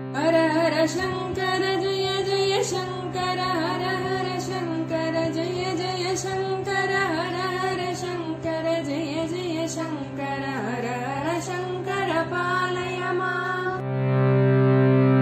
हर हर शङ्कर जय जय शङ्कर हर हर शङ्कर जय जय शङ्कर हर हर शङ्कर जय जय शङ्कर हर हर शङ्कर पालय माम्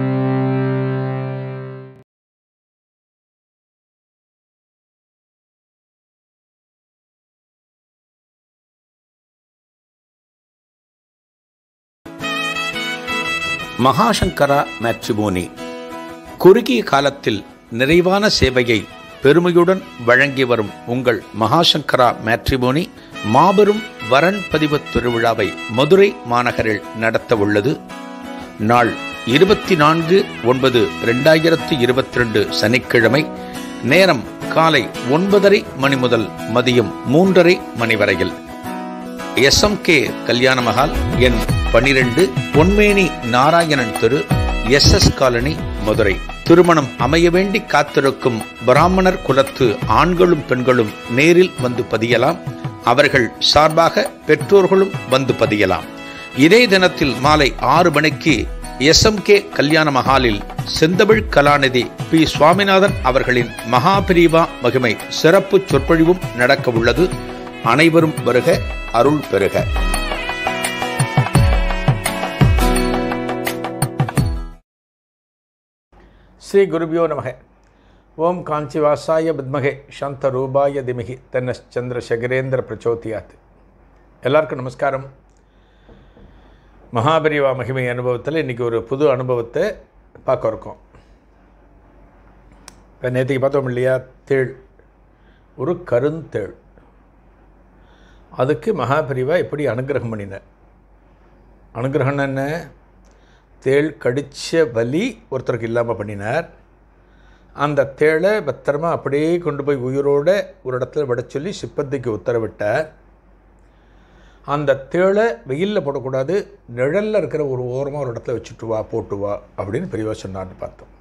மகாசங்கரா மேட்ரிமோனி குறுகிய காலத்தில் நிறைவான சேவையை பெருமையுடன் வழங்கி வரும் உங்கள் மகாசங்கரா மேட்ரிமோனி மாபெரும் வரன் பதிவுத் திருவிழாவை மதுரை மாநகரில் நடத்த உள்ளது நாள் இருபத்தி நான்கு ஒன்பது ரெண்டாயிரத்து இருபத்தி ரெண்டு சனிக்கிழமை நேரம் காலை ஒன்பதரை மணி முதல் மதியம் மூன்றரை மணி வரையில் எஸ்எம்கே கல்யாண மகால் எண் பனிரெண்டு பொன்மேனி நாராயணன் தெரு எஸ் எஸ் காலனி மதுரை திருமணம் அமைய வேண்டி காத்திருக்கும் பிராமணர் குலத்து ஆண்களும் பெண்களும் நேரில் வந்து பதியலாம் அவர்கள் சார்பாக பெற்றோர்களும் வந்து பதியலாம் இதே தினத்தில் மாலை ஆறு மணிக்கு எஸ்எம்கே கல்யாண மகாலில் செந்தமிழ் கலாநிதி பி சுவாமிநாதன் அவர்களின் மகாபிரிவா மகிமை சிறப்பு சொற்பொழிவும் நடக்க உள்ளது அனைவரும் வருக அருள் பெறுக ஸ்ரீ குருபியோ நமக ஓம் காஞ்சிவாசாய வித்மகே சாந்த ரூபாய திமிகி தன்ன சந்திரசேகரேந்திர பிரச்சோதியாத் எல்லாருக்கும் நமஸ்காரம் மகாபரிவா மகிமை அனுபவத்தில் இன்றைக்கி ஒரு புது அனுபவத்தை பார்க்க இருக்கோம் இப்போ நேற்றுக்கு பார்த்தோம் இல்லையா தேள் ஒரு கருந்தேள் அதுக்கு மகாபரிவா எப்படி அனுகிரகம் பண்ணினார் அனுகிரகம் என்ன தேள் கடித்த வலி ஒருத்தருக்கு இல்லாமல் பண்ணினார் அந்த தேளை பத்திரமா அப்படியே கொண்டு போய் உயிரோட ஒரு இடத்துல விட சொல்லி சிப்பந்திக்கு உத்தரவிட்டார் அந்த தேளை வெயிலில் போடக்கூடாது நிழலில் இருக்கிற ஒரு ஓரமாக ஒரு இடத்துல வச்சுட்டு வா போட்டு வா அப்படின்னு பெரியவா சொன்னார்னு பார்த்தோம்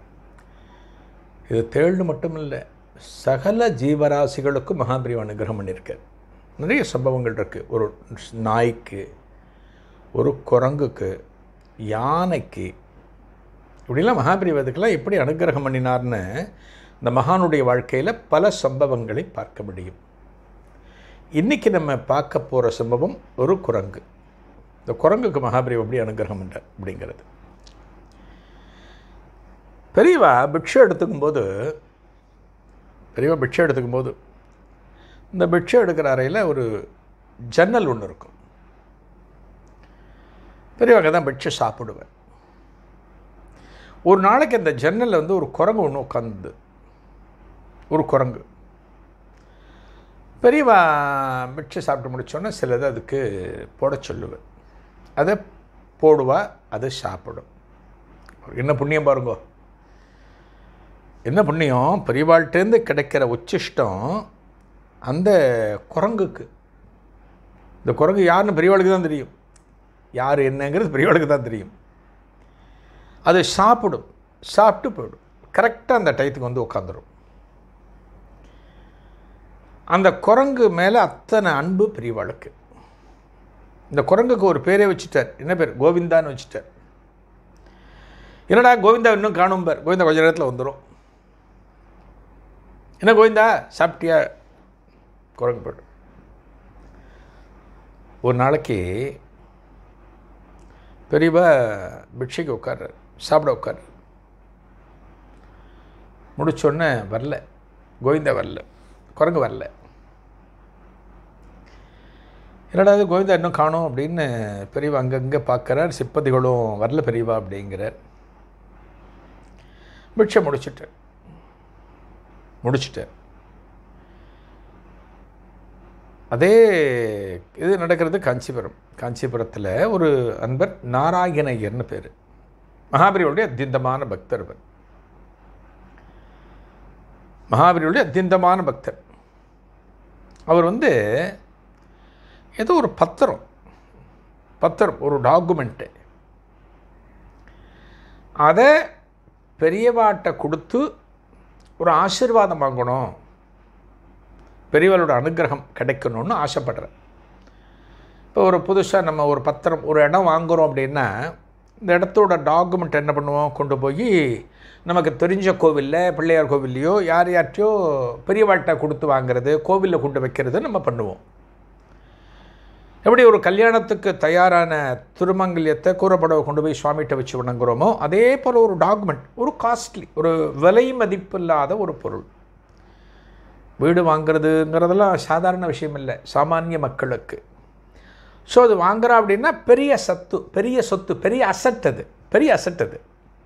இது தேள்னு மட்டும் இல்லை சகல ஜீவராசிகளுக்கும் மகாபிரிவா அனுகிரகம் பண்ணியிருக்கார் நிறைய சம்பவங்கள் இருக்குது ஒரு நாய்க்கு ஒரு குரங்குக்கு யானைக்கு இப்படிலாம் மகாபிரிவதுக்கெல்லாம் எப்படி அனுகிரகம் பண்ணினார்னு இந்த மகானுடைய வாழ்க்கையில் பல சம்பவங்களை பார்க்க முடியும் இன்றைக்கி நம்ம பார்க்க போகிற சம்பவம் ஒரு குரங்கு இந்த குரங்குக்கு மகாபிரிவ் எப்படி அனுகிரகம் பண்ணார் அப்படிங்கிறது பெரியவா பிக்ஷை எடுத்துக்கும் போது பெரியவா பிக்ஷை எடுத்துக்கும் போது இந்த பிக்ஷை எடுக்கிற அறையில் ஒரு ஜன்னல் ஒன்று இருக்கும் பெரியவங்க தான் பிக்ஷை சாப்பிடுவேன் ஒரு நாளைக்கு அந்த ஜன்னலில் வந்து ஒரு குரங்கு ஒன்று உட்காந்து ஒரு குரங்கு பெரியவா பிக்ஷை சாப்பிட்டு முடித்தோன்னே சிலது அதுக்கு போட சொல்லுவேன் அதை போடுவா அது சாப்பிடும் என்ன புண்ணியம் பாருங்கோ என்ன புண்ணியம் பெரியவாள்கிட்டேருந்து கிடைக்கிற உச்சிஷ்டம் அந்த குரங்குக்கு இந்த குரங்கு யாருன்னு பெரியவாளுக்கு தான் தெரியும் யார் என்னங்கிறது பெரியவாளுக்கு தான் தெரியும் அது சாப்பிடும் சாப்பிட்டு போயிடும் கரெக்டாக அந்த டயத்துக்கு வந்து உட்காந்துரும் அந்த குரங்கு மேலே அத்தனை அன்பு பெரியவாளுக்கு இந்த குரங்குக்கு ஒரு பேரே வச்சுட்டார் என்ன பேர் கோவிந்தான்னு வச்சுட்டார் என்னடா கோவிந்தா இன்னும் காணும் பேர் கோவிந்தா கொஞ்ச நேரத்தில் வந்துடும் என்ன கோவிந்தா சாப்பிட்டியா குரங்கு போய்டும் ஒரு நாளைக்கு பெரியவா பிக்ஷைக்கு உட்கார்றார் சாப்பிட உட்கார் முடிச்சோடனே வரல கோவிந்தா வரல குரங்கு வரல என்னடா இது கோவிந்தா இன்னும் காணோம் அப்படின்னு பெரியவா அங்கங்கே பார்க்குறார் சிப்பதிகளும் வரல பெரியவா அப்படிங்கிறார் பிக்ஷை முடிச்சுட்டார் முடிச்சுட்டார் அதே இது நடக்கிறது காஞ்சிபுரம் காஞ்சிபுரத்தில் ஒரு அன்பர் நாராயணையர்னு பேர் மகாபலியுடைய அத்தியந்தமான பக்தர் அவர் மகாபலியுடைய அத்தியந்தமான பக்தர் அவர் வந்து ஏதோ ஒரு பத்திரம் பத்திரம் ஒரு டாக்குமெண்ட்டு அதை பெரியவாட்ட கொடுத்து ஒரு ஆசீர்வாதம் வாங்கணும் பெரியவளோட அனுகிரகம் கிடைக்கணும்னு ஆசைப்படுறேன் இப்போ ஒரு புதுசாக நம்ம ஒரு பத்திரம் ஒரு இடம் வாங்குகிறோம் அப்படின்னா இந்த இடத்தோட டாக்குமெண்ட் என்ன பண்ணுவோம் கொண்டு போய் நமக்கு தெரிஞ்ச கோவிலில் பிள்ளையார் கோவில்லையோ யார் யார்ட்டையோ பெரியவாழ்கிட்ட கொடுத்து வாங்குறது கோவிலில் கொண்டு வைக்கிறது நம்ம பண்ணுவோம் எப்படி ஒரு கல்யாணத்துக்கு தயாரான திருமங்கல்யத்தை கூறப்படவை கொண்டு போய் சுவாமிகிட்ட வச்சு வணங்குறோமோ அதே போல் ஒரு டாக்குமெண்ட் ஒரு காஸ்ட்லி ஒரு விலை மதிப்பில்லாத ஒரு பொருள் வீடு வாங்குறதுங்கிறதெல்லாம் சாதாரண விஷயம் இல்லை சாமானிய மக்களுக்கு ஸோ அது வாங்குறோம் அப்படின்னா பெரிய சத்து பெரிய சொத்து பெரிய அசட் அது பெரிய அசட் அது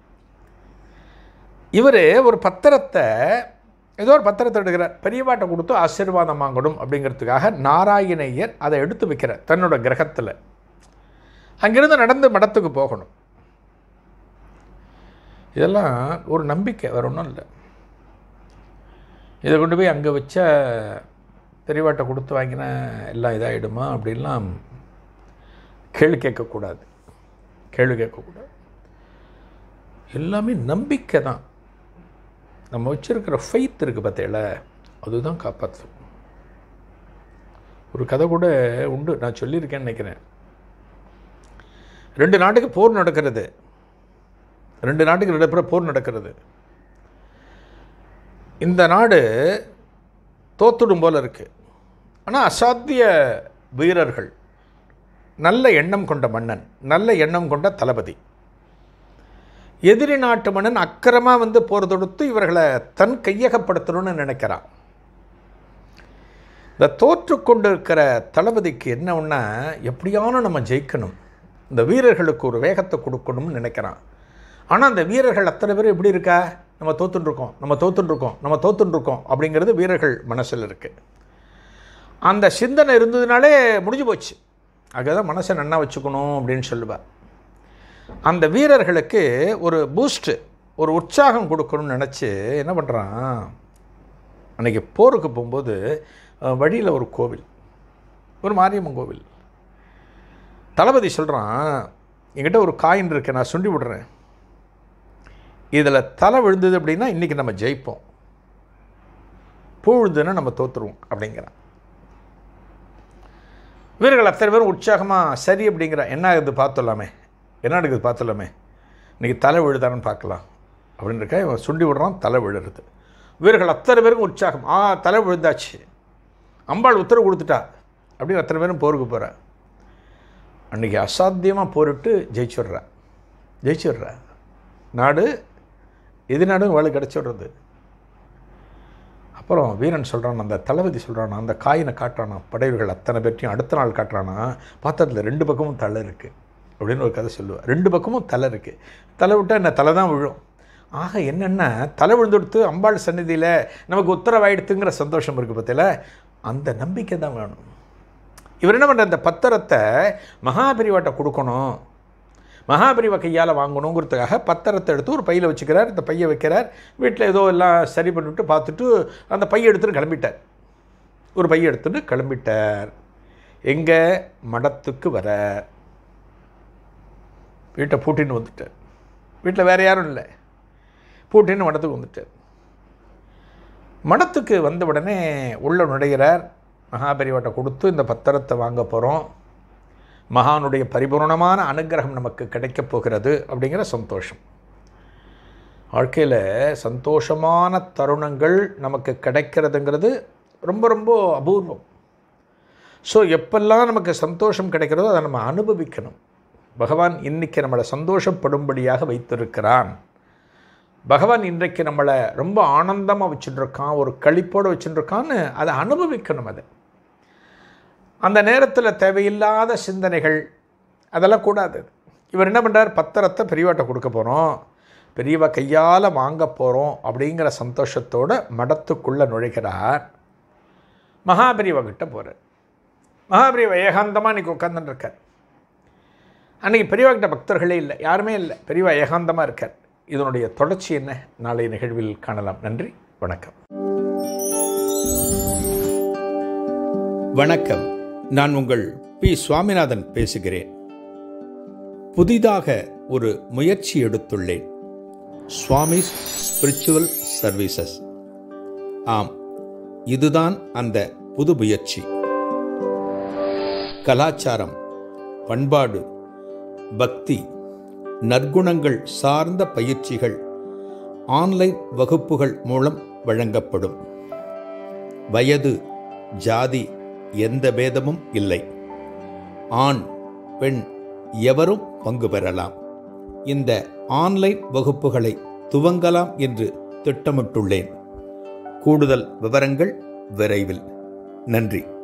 இவர் ஒரு பத்திரத்தை ஏதோ ஒரு பத்திரத்தை எடுக்கிறார் பெரியவாட்டை கொடுத்து ஆசீர்வாதம் வாங்கணும் அப்படிங்கிறதுக்காக நாராயணையர் அதை எடுத்து வைக்கிறார் தன்னோட கிரகத்தில் அங்கிருந்து நடந்து மடத்துக்கு போகணும் இதெல்லாம் ஒரு நம்பிக்கை வேற ஒன்றும் இல்லை இதை கொண்டு போய் அங்கே வச்ச பெரியவாட்டை கொடுத்து வாங்கினா எல்லாம் இதாகிடுமா அப்படின்லாம் கேள்வி கேட்கக்கூடாது கேள்வி கேட்கக்கூடாது எல்லாமே நம்பிக்கை தான் நம்ம வச்சுருக்கிற ஃபெய்த் இருக்குது பார்த்தேல அதுதான் காப்பாற்றும் ஒரு கதை கூட உண்டு நான் சொல்லியிருக்கேன்னு நினைக்கிறேன் ரெண்டு நாட்டுக்கு போர் நடக்கிறது ரெண்டு நாட்டுக்கு நடைபெற போர் நடக்கிறது இந்த நாடு தோத்துடும் போல இருக்கு ஆனால் அசாத்திய வீரர்கள் நல்ல எண்ணம் கொண்ட மன்னன் நல்ல எண்ணம் கொண்ட தளபதி எதிரி நாட்டு மன்னன் அக்கிரமாக வந்து போர் தொடுத்து இவர்களை தன் கையகப்படுத்தணும்னு நினைக்கிறான் இந்த தோற்று கொண்டிருக்கிற தளபதிக்கு என்ன ஒன்றா எப்படியான நம்ம ஜெயிக்கணும் இந்த வீரர்களுக்கு ஒரு வேகத்தை கொடுக்கணும்னு நினைக்கிறான் ஆனால் அந்த வீரர்கள் அத்தனை பேர் எப்படி இருக்கா நம்ம தோத்துட்டுருக்கோம் நம்ம தோத்துட்டுருக்கோம் நம்ம தோத்துட்டுருக்கோம் அப்படிங்கிறது வீரர்கள் மனசில் இருக்குது அந்த சிந்தனை இருந்ததுனாலே முடிஞ்சு போச்சு அதுதான் மனசை நன்னா வச்சுக்கணும் அப்படின்னு சொல்லுவேன் அந்த வீரர்களுக்கு ஒரு பூஸ்ட்டு ஒரு உற்சாகம் கொடுக்கணும்னு நினச்சி என்ன பண்ணுறான் அன்றைக்கி போருக்கு போகும்போது வழியில் ஒரு கோவில் ஒரு மாரியம்மன் கோவில் தளபதி சொல்கிறான் என்கிட்ட ஒரு காயின் இருக்கு நான் சுண்டி விடுறேன் இதில் தலை விழுந்தது அப்படின்னா இன்றைக்கி நம்ம ஜெயிப்போம் பூ விழுந்ததுன்னா நம்ம தோற்றுருவோம் அப்படிங்கிறான் வீரர்கள் அத்தனை பேரும் உற்சாகமாக சரி அப்படிங்கிற என்ன ஆகுது பார்த்துடலாமே என்ன நடக்குது பார்த்துடலாமே இன்றைக்கி தலை விழுதானு பார்க்கலாம் அப்படின்னு இருக்கா இவன் சுண்டி விடுறான் தலை விழுறது வீரர்கள் அத்தனை பேருக்கும் உற்சாகம் ஆ தலை விழுந்தாச்சு அம்பாள் உத்தரவு கொடுத்துட்டா அப்படின்னு அத்தனை பேரும் போருக்கு போகிறா அன்றைக்கி அசாத்தியமாக போரிட்டு ஜெயிச்சுடுறா ஜெயிச்சுடுறா நாடு எது நாடும் வேலை கிடச்சிடுறது அப்புறம் வீரன் சொல்கிறான் அந்த தளபதி சொல்கிறானா அந்த காயினை காட்டுறானா படைவர்கள் அத்தனை பேர்த்தையும் அடுத்த நாள் காட்டுறானா பார்த்ததுல ரெண்டு பக்கமும் தலை இருக்குது அப்படின்னு ஒரு கதை சொல்லுவேன் ரெண்டு பக்கமும் தலை இருக்குது தலை விட்டால் என்ன தலை தான் விழும் ஆக என்னென்னா தலை விழுந்துடுத்து அம்பாள் சந்நிதியில் நமக்கு உத்தரவாயிடுத்துங்கிற சந்தோஷம் இருக்குது பார்த்தீங்களா அந்த நம்பிக்கை தான் வேணும் இவர் என்ன பண்ணுற அந்த பத்திரத்தை மகாபிரிவாட்ட கொடுக்கணும் மகாபிரிவ கையால் வாங்கணுங்கிறதுக்காக பத்திரத்தை எடுத்து ஒரு பையில் வச்சுக்கிறார் இந்த பையை வைக்கிறார் வீட்டில் ஏதோ எல்லாம் சரி பண்ணிவிட்டு பார்த்துட்டு அந்த பையை எடுத்துகிட்டு கிளம்பிட்டார் ஒரு பையை எடுத்துகிட்டு கிளம்பிட்டார் எங்கே மடத்துக்கு வர வீட்டை பூட்டின்னு வந்துட்டார் வீட்டில் வேறு யாரும் இல்லை பூட்டின்னு மடத்துக்கு வந்துட்டார் மடத்துக்கு வந்த உடனே உள்ள நுழைகிறார் மகாபரிவாட்டை கொடுத்து இந்த பத்திரத்தை வாங்க போகிறோம் மகானுடைய பரிபூர்ணமான அனுகிரகம் நமக்கு கிடைக்கப் போகிறது அப்படிங்கிற சந்தோஷம் வாழ்க்கையில் சந்தோஷமான தருணங்கள் நமக்கு கிடைக்கிறதுங்கிறது ரொம்ப ரொம்ப அபூர்வம் ஸோ எப்பெல்லாம் நமக்கு சந்தோஷம் கிடைக்கிறதோ அதை நம்ம அனுபவிக்கணும் பகவான் இன்றைக்கி நம்மளை சந்தோஷப்படும்படியாக வைத்திருக்கிறான் பகவான் இன்றைக்கு நம்மளை ரொம்ப ஆனந்தமாக வச்சுட்டுருக்கான் ஒரு களிப்போடு வச்சுட்டுருக்கான்னு அதை அனுபவிக்கணும் அதை அந்த நேரத்தில் தேவையில்லாத சிந்தனைகள் அதெல்லாம் கூடாது இவர் என்ன பண்ணுறார் பத்திரத்தை பெரியவாட்ட கொடுக்க போகிறோம் பெரியவா கையால் வாங்க போகிறோம் அப்படிங்கிற சந்தோஷத்தோடு மடத்துக்குள்ளே நுழைகிறார் மகாபெரியவா கிட்ட போகிறார் மகாபெரியவா ஏகாந்தமாக இன்றைக்கி உட்காந்துருக்கார் அன்றைக்கி பெரியவாக்கிட்ட பக்தர்களே இல்லை யாருமே இல்லை பெரியவா ஏகாந்தமாக இருக்கார் இதனுடைய தொடர்ச்சி என்ன நாளைய நிகழ்வில் காணலாம் நன்றி வணக்கம் வணக்கம் நான் உங்கள் பி சுவாமிநாதன் பேசுகிறேன் புதிதாக ஒரு முயற்சி எடுத்துள்ளேன் சுவாமி ஸ்பிரிச்சுவல் சர்வீசஸ் ஆம் இதுதான் அந்த புது முயற்சி கலாச்சாரம் பண்பாடு பக்தி நற்குணங்கள் சார்ந்த பயிற்சிகள் ஆன்லைன் வகுப்புகள் மூலம் வழங்கப்படும் வயது ஜாதி எந்த பேதமும் இல்லை ஆண் பெண் எவரும் பங்கு பெறலாம் இந்த ஆன்லைன் வகுப்புகளை துவங்கலாம் என்று திட்டமிட்டுள்ளேன் கூடுதல் விவரங்கள் விரைவில் நன்றி